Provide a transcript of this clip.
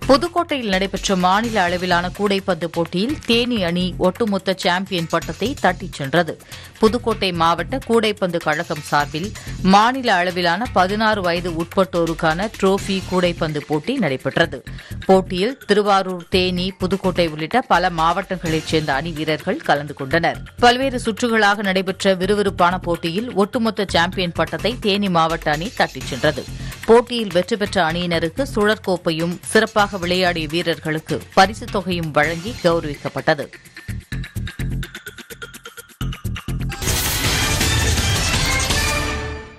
புதுக்கோட்டையில் நடைபெற்ற மாநில அளவிலான கூடைப்பந்து போட்டியில் தேனி அணி ஒட்டுமொத்த சாம்பியன் பட்டத்தை தட்டிச் சென்றது புதுக்கோட்டை மாவட்ட கூடைப்பந்து கழகம் சார்பில் மாநில அளவிலான பதினாறு வயது உட்பட்டோருக்கான ட்ரோபி கூடைப்பந்து போட்டி நடைபெற்றது போட்டியில் திருவாரூர் தேனி புதுக்கோட்டை உள்ளிட்ட பல மாவட்டங்களைச் சேர்ந்த அணி வீரர்கள் கலந்து கொண்டனர் பல்வேறு சுற்றுகளாக நடைபெற்ற விறுவிறுப்பான போட்டியில் ஒட்டுமொத்த சாம்பியன் பட்டத்தை தேனி மாவட்ட அணி தட்டிச் சென்றது போட்டியில் வெற்றி பெற்ற அணியினருக்கு சுழற்கோப்பையும் சிறப்பாக விளையாடிய வீரர்களுக்கு பரிசுத் தொகையும் வழங்கி கௌரவிக்கப்பட்டது